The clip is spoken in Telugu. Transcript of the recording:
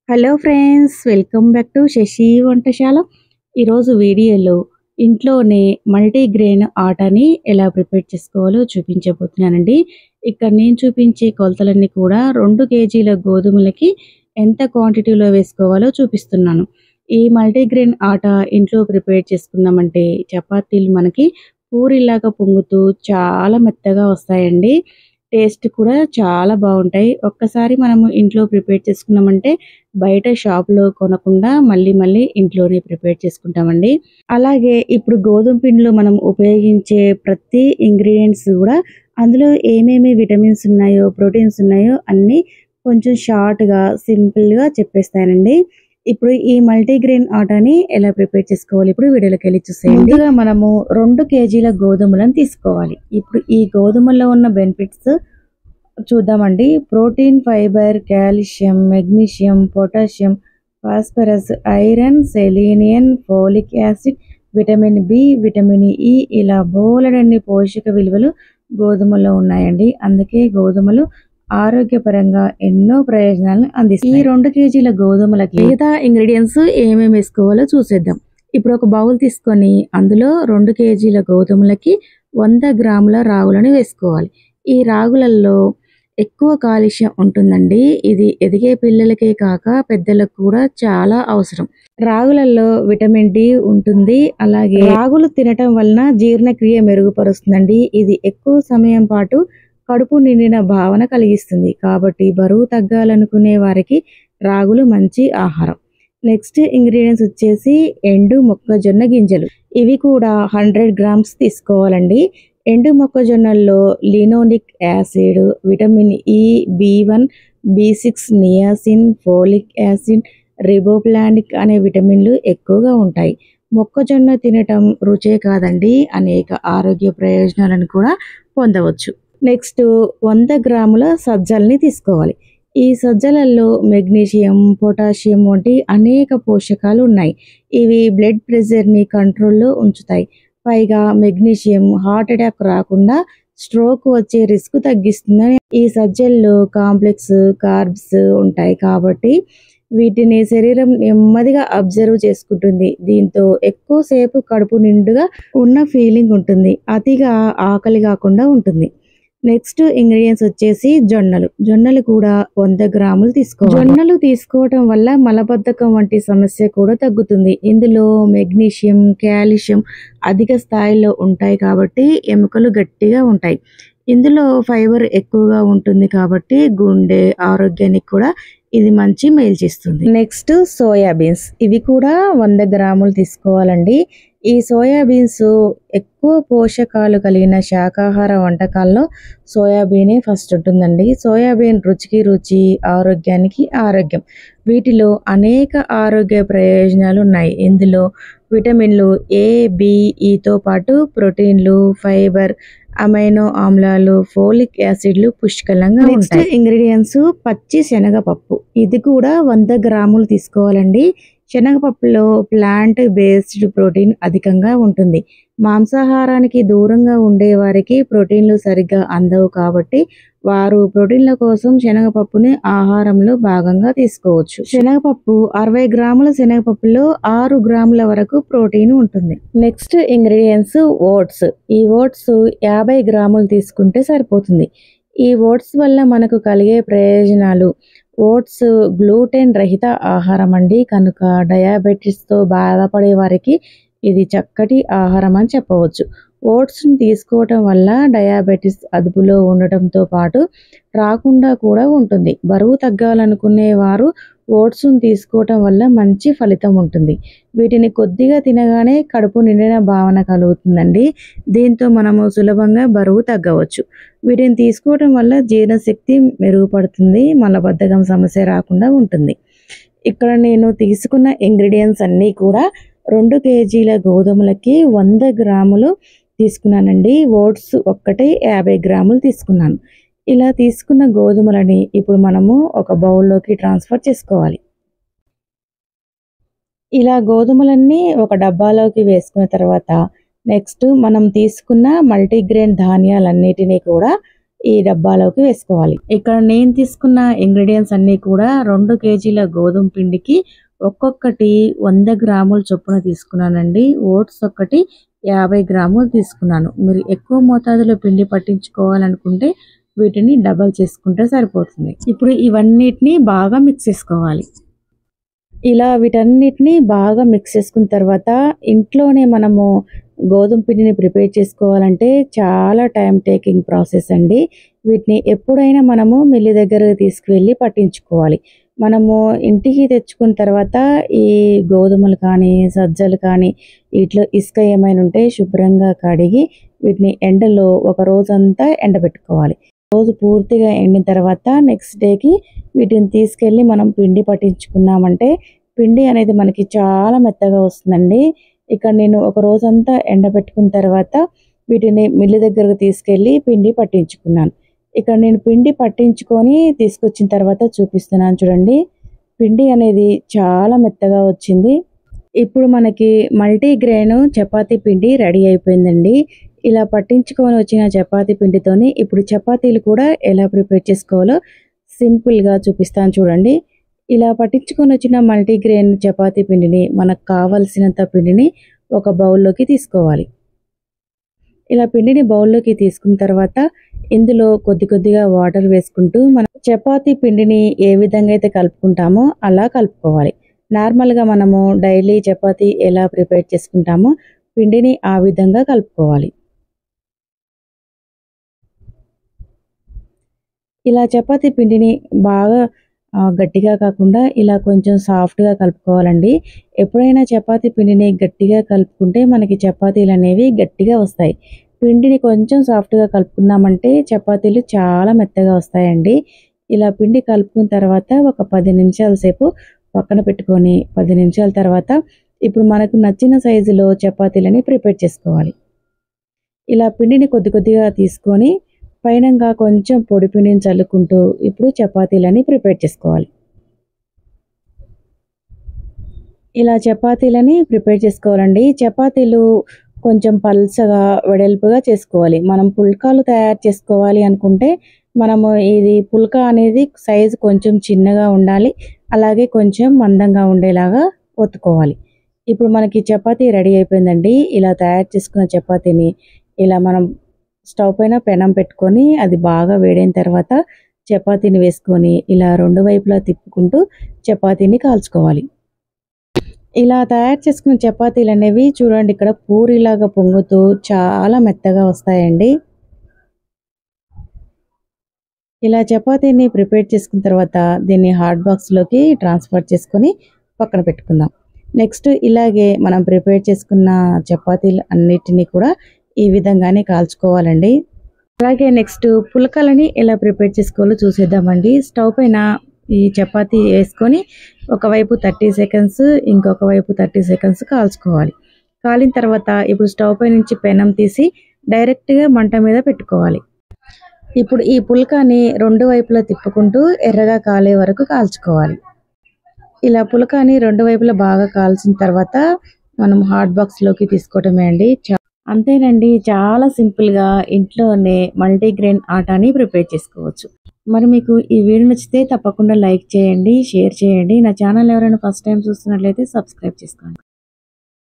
hello friends welcome back to Sashi Vantasala ఈరోజు వీడియోలో ఇంట్లోనే మల్టీగ్రెయిన్ ఆటని ఎలా ప్రిపేర్ చేసుకోవాలో చూపించబోతున్నానండి ఇక్కడ నేను చూపించే కొలతలన్నీ కూడా రెండు కేజీల గోధుమలకి ఎంత క్వాంటిటీలో వేసుకోవాలో చూపిస్తున్నాను ఈ మల్టీగ్రెయిన్ ఆట ఇంట్లో ప్రిపేర్ చేసుకున్నామంటే చపాతీలు మనకి పూరిలాగా పొంగుతూ చాలా మెత్తగా వస్తాయండి టేస్ట్ కూడా చాలా బాగుంటాయి ఒక్కసారి మనము ఇంట్లో ప్రిపేర్ చేసుకున్నామంటే బయట షాప్లో కొనకుండా మళ్ళీ మళ్ళీ ఇంట్లోనే ప్రిపేర్ చేసుకుంటామండి అలాగే ఇప్పుడు గోధుమ పిండిలో మనం ఉపయోగించే ప్రతి ఇంగ్రీడియంట్స్ కూడా అందులో ఏమేమి విటమిన్స్ ఉన్నాయో ప్రోటీన్స్ ఉన్నాయో అన్నీ కొంచెం షార్ట్గా సింపుల్గా చెప్పేస్తానండి ఇప్పుడు ఈ మల్టీగ్రెయిన్ ఆటాని ఎలా ప్రిపేర్ చేసుకోవాలి ఇప్పుడు వీడియోలోకి వెళ్ళి చూసేయండి ముందుగా మనము రెండు కేజీల గోధుమలను తీసుకోవాలి ఇప్పుడు ఈ గోధుమల్లో ఉన్న బెనిఫిట్స్ చూద్దామండి protein fibre calcium magnesium potassium phosphorus iron selenium folic acid vitamin B vitamin E ఇలా బోలెడన్ని పోషక విలువలు గోధుమలో ఉన్నాయండి అందుకే గోధుమలు ఆరోగ్యపరంగా ఎన్నో ప్రయోజనాలను అందిస్తాయి ఈ రెండు కేజీల గోధుమలకి మిగతా ఇంగ్రీడియంట్స్ ఏమేమి వేసుకోవాలో చూసేద్దాం ఇప్పుడు ఒక బౌల్ తీసుకొని అందులో రెండు కేజీల గోధుమలకి వంద గ్రాముల రాగులను వేసుకోవాలి ఈ రాగులలో ఎక్కువ కాలుష్యం ఉంటుందండి ఇది ఎదిగే పిల్లలకే కాక పెద్దలకు కూడా చాలా అవసరం రాగులలో విటమిన్ డి ఉంటుంది అలాగే రాగులు తినటం వలన జీర్ణక్రియ మెరుగుపరుస్తుందండి ఇది ఎక్కువ సమయం పాటు కడుపు నిండిన భావన కలిగిస్తుంది కాబట్టి బరువు తగ్గాలనుకునే వారికి రాగులు మంచి ఆహారం నెక్స్ట్ ఇంగ్రీడియంట్స్ వచ్చేసి ఎండు మొక్కజొన్న గింజలు ఇవి కూడా హండ్రెడ్ గ్రామ్స్ తీసుకోవాలండి ఎండు మొక్కజొన్నల్లో linoleic acid vitamin E B one B six niacin folic acid riboflavin అనే విటమిన్లు ఎక్కువగా ఉంటాయి మొక్కజొన్న తినటం రుచే కాదండి అనేక ఆరోగ్య ప్రయోజనాలను కూడా పొందవచ్చు నెక్స్ట్ వంద గ్రాముల సజ్జల్ని తీసుకోవాలి ఈ సజ్జలలో మెగ్నీషియం పొటాషియం వంటి అనేక పోషకాలు ఉన్నాయి ఇవి బ్లడ్ ప్రెషర్ని కంట్రోల్లో ఉంచుతాయి పైగా మెగ్నీషియం హార్ట్ అటాక్ రాకుండా స్ట్రోక్ వచ్చే రిస్క్ తగ్గిస్తుందని ఈ సజ్జల్లో కాంప్లెక్స్ కార్బ్స్ ఉంటాయి కాబట్టి వీటిని శరీరం నెమ్మదిగా అబ్జర్వ్ చేసుకుంటుంది దీంతో ఎక్కువసేపు కడుపు నిండుగా ఉన్న ఫీలింగ్ ఉంటుంది అతిగా ఆకలి కాకుండా ఉంటుంది నెక్స్ట్ ఇంగ్రీడియంట్స్ వచ్చేసి జొన్నలు జొన్నలు కూడా వంద గ్రాములు తీసుకోవాలి జొన్నలు తీసుకోవటం వల్ల మలబద్ధకం వంటి సమస్య కూడా తగ్గుతుంది ఇందులో మెగ్నీషియం కాల్షియం అధిక స్థాయిలో ఉంటాయి కాబట్టి ఎముకలు గట్టిగా ఉంటాయి ఇందులో ఫైబర్ ఎక్కువగా ఉంటుంది కాబట్టి గుండె ఆరోగ్యానికి కూడా ఇది మంచి మేలు చేస్తుంది నెక్స్ట్ సోయాబీన్స్ ఇవి కూడా వంద గ్రాములు తీసుకోవాలండి ఈ సోయాబీన్స్ ఎక్కువ పోషకాలు కలిగిన శాకాహార వంటకాల్లో సోయాబీనే ఫస్ట్ ఉంటుందండి సోయాబీన్ రుచికి రుచి ఆరోగ్యానికి ఆరోగ్యం వీటిలో అనేక ఆరోగ్య ప్రయోజనాలు ఉన్నాయి ఇందులో విటమిన్లు ఏ బిఈతో పాటు ప్రోటీన్లు ఫైబర్ అమైనో ఆమ్లాలు ఫోలిక్ యాసిడ్లు పుష్కలంగా ఉంటాయి ఇంగ్రీడియంట్స్ పచ్చి శనగపప్పు ఇది కూడా వంద గ్రాములు తీసుకోవాలండి శనగపప్పులో ప్లాంట్ బేస్డ్ ప్రోటీన్ అధికంగా ఉంటుంది మాంసాహారానికి దూరంగా ఉండే వారికి ప్రోటీన్లు సరిగ్గా అందవు కాబట్టి వారు ప్రోటీన్ల కోసం శనగపప్పుని ఆహారంలో భాగంగా తీసుకోవచ్చు శనగపప్పు అరవై గ్రాముల శనగపప్పులో ఆరు గ్రాముల వరకు ప్రోటీన్ ఉంటుంది నెక్స్ట్ ఇంగ్రీడియంట్స్ ఓట్స్ ఈ ఓట్స్ యాభై గ్రాములు తీసుకుంటే సరిపోతుంది ఈ ఓట్స్ వల్ల మనకు కలిగే ప్రయోజనాలు ఓట్స్ గ్లూటెన్ రహిత ఆహారం అండి కనుక డయాబెటీస్తో బాధపడే వారికి ఇది చక్కటి ఆహారం అని చెప్పవచ్చు ఓట్స్ని తీసుకోవటం వల్ల డయాబెటీస్ అదుపులో ఉండటంతో పాటు రాకుండా కూడా ఉంటుంది బరువు తగ్గాలనుకునే వారు ఓట్స్ని తీసుకోవటం వల్ల మంచి ఫలితం ఉంటుంది వీటిని కొద్దిగా తినగానే కడుపు నిండిన భావన కలుగుతుందండి దీంతో మనము సులభంగా బరువు తగ్గవచ్చు వీటిని తీసుకోవటం వల్ల జీర్ణశక్తి మెరుగుపడుతుంది మలబద్ధకం సమస్య రాకుండా ఉంటుంది ఇక్కడ నేను తీసుకున్న ఇంగ్రీడియంట్స్ అన్నీ కూడా రెండు కేజీల గోధుమలకి వంద గ్రాములు తీసుకున్నానండి ఓట్స్ ఒక్కటే యాభై గ్రాములు తీసుకున్నాను ఇలా తీసుకున్న గోధుమలని ఇప్పుడు మనము ఒక బౌల్లోకి ట్రాన్స్ఫర్ చేసుకోవాలి ఇలా గోధుమలన్నీ ఒక డబ్బాలోకి వేసుకున్న తర్వాత నెక్స్ట్ మనం తీసుకున్న మల్టీగ్రెయిన్ ధాన్యాలన్నిటినీ కూడా ఈ డబ్బాలోకి వేసుకోవాలి ఇక్కడ నేను తీసుకున్న ఇంగ్రీడియంట్స్ అన్నీ కూడా రెండు కేజీల గోధుమ పిండికి ఒక్కొక్కటి వంద గ్రాముల చొప్పున తీసుకున్నానండి ఓట్స్ ఒక్కటి యాభై గ్రాములు తీసుకున్నాను మీరు ఎక్కువ మోతాదులో పిండి పట్టించుకోవాలనుకుంటే వీటిని డబల్ చేసుకుంటే సరిపోతుంది ఇప్పుడు ఇవన్నిటిని బాగా మిక్స్ చేసుకోవాలి ఇలా వీటన్నిటిని బాగా మిక్స్ చేసుకున్న తర్వాత ఇంట్లోనే మనము గోధుమ పిండిని ప్రిపేర్ చేసుకోవాలంటే చాలా టైం టేకింగ్ ప్రాసెస్ అండి వీటిని ఎప్పుడైనా మనము మిల్లి దగ్గరకు తీసుకువెళ్ళి పట్టించుకోవాలి మనము ఇంటికి తెచ్చుకున్న తర్వాత ఈ గోధుమలు కానీ సజ్జలు కానీ వీటిలో ఇసుక ఏమైనా ఉంటే శుభ్రంగా కడిగి వీటిని ఎండలో ఒక రోజంతా ఎండబెట్టుకోవాలి రోజు పూర్తిగా ఎండిన తర్వాత నెక్స్ట్ డేకి వీటిని తీసుకెళ్ళి మనం పిండి పట్టించుకున్నామంటే పిండి అనేది మనకి చాలా మెత్తగా వస్తుందండి ఇక్కడ నేను ఒక రోజంతా ఎండబెట్టుకున్న తర్వాత వీటిని మిల్లు దగ్గరకు తీసుకెళ్ళి పిండి పట్టించుకున్నాను ఇక్కడ నేను పిండి పట్టించుకొని తీసుకొచ్చిన తర్వాత చూపిస్తున్నాను చూడండి పిండి అనేది చాలా మెత్తగా వచ్చింది ఇప్పుడు మనకి మల్టీ గ్రెయిన్ చపాతీ పిండి రెడీ అయిపోయిందండి ఇలా పట్టించుకొని వచ్చిన చపాతీ పిండితోని ఇప్పుడు చపాతీలు కూడా ఎలా ప్రిపేర్ చేసుకోవాలో సింపుల్గా చూపిస్తాను చూడండి ఇలా పట్టించుకొని వచ్చిన మల్టీగ్రెయిన్ చపాతీ పిండిని మనకు కావలసినంత పిండిని ఒక బౌల్లోకి తీసుకోవాలి ఇలా పిండిని బౌల్లోకి తీసుకున్న తర్వాత ఇందులో కొద్ది కొద్దిగా వాటర్ వేసుకుంటూ మనం చపాతీ పిండిని ఏ విధంగా అయితే కలుపుకుంటామో అలా కలుపుకోవాలి నార్మల్గా మనము డైలీ చపాతీ ఎలా ప్రిపేర్ చేసుకుంటామో పిండిని ఆ విధంగా కలుపుకోవాలి ఇలా చపాతీ పిండిని బాగా ఆ, గట్టిగా కాకుండా ఇలా కొంచెం సాఫ్ట్గా కలుపుకోవాలండి ఎప్పుడైనా చపాతీ పిండిని గట్టిగా కలుపుకుంటే మనకి చపాతీలు అనేవి గట్టిగా వస్తాయి పిండిని కొంచెం సాఫ్ట్గా కలుపుకున్నామంటే చపాతీలు చాలా మెత్తగా వస్తాయండి ఇలా పిండి కలుపుకున్న తర్వాత ఒక పది నిమిషాల సేపు పక్కన పెట్టుకొని పది నిమిషాల తర్వాత ఇప్పుడు మనకు నచ్చిన సైజులో చపాతీలని ప్రిపేర్ చేసుకోవాలి ఇలా పిండిని కొద్ది కొద్దిగా తీసుకొని పైనంగా కొంచెం పొడి పిండిని చల్లుకుంటూ ఇప్పుడు చపాతీలని ప్రిపేర్ చేసుకోవాలి ఇలా చపాతీలని ప్రిపేర్ చేసుకోవాలండి చపాతీలు కొంచెం పల్చగా వెడల్పుగా చేసుకోవాలి మనం పుల్కాలు తయారు చేసుకోవాలి అనుకుంటే మనము ఇది పుల్కా అనేది సైజు కొంచెం చిన్నగా ఉండాలి అలాగే కొంచెం మందంగా ఉండేలాగా ఒత్తుకోవాలి ఇప్పుడు మనకి చపాతీ రెడీ అయిపోయిందండి ఇలా తయారు చేసుకున్న చపాతీని ఇలా మనం స్టవ్ పైన పెనం పెట్టుకొని అది బాగా వేడైన తర్వాత చపాతీని వేసుకొని ఇలా రెండు వైపులా తిప్పుకుంటూ చపాతీని కాల్చుకోవాలి ఇలా తయారు చేసుకున్న చపాతీలు అనేవి చూడండి ఇక్కడ పూరిలాగా పొంగుతూ చాలా మెత్తగా వస్తాయండి ఇలా చపాతీని ప్రిపేర్ చేసుకున్న తర్వాత దీన్ని హాట్ బాక్స్లోకి ట్రాన్స్ఫర్ చేసుకొని పక్కన పెట్టుకుందాం నెక్స్ట్ ఇలాగే మనం ప్రిపేర్ చేసుకున్న చపాతీలు అన్నిటినీ కూడా ఈ విధంగానే కాల్చుకోవాలండి అలాగే నెక్స్ట్ పులకలని ఎలా ప్రిపేర్ చేసుకోవాలో చూసేద్దామండి స్టవ్ పైన ఈ చపాతీ వేసుకొని ఒకవైపు థర్టీ సెకండ్స్ ఇంకొక వైపు థర్టీ సెకండ్స్ కాల్చుకోవాలి కాలిన తర్వాత ఇప్పుడు స్టవ్ పై నుంచి పెనం తీసి డైరెక్ట్గా మంట మీద పెట్టుకోవాలి ఇప్పుడు ఈ పుల్కాని రెండు వైపులా తిప్పుకుంటూ ఎర్రగా కాలే వరకు కాల్చుకోవాలి ఇలా పులకాని రెండు వైపులా బాగా కాల్చిన తర్వాత మనం హాట్ బాక్స్లోకి తీసుకోవటమే అండి చా- అంతేనండి చాలా సింపుల్గా ఇంట్లోనే మల్టీగ్రెయిన్ ఆటాని ప్రిపేర్ చేసుకోవచ్చు మరి మీకు ఈ వీడియో నచ్చితే తప్పకుండా లైక్ చేయండి షేర్ చేయండి నా ఛానల్ ఎవరైనా ఫస్ట్ టైం చూస్తున్నట్లయితే సబ్స్క్రైబ్ చేసుకోండి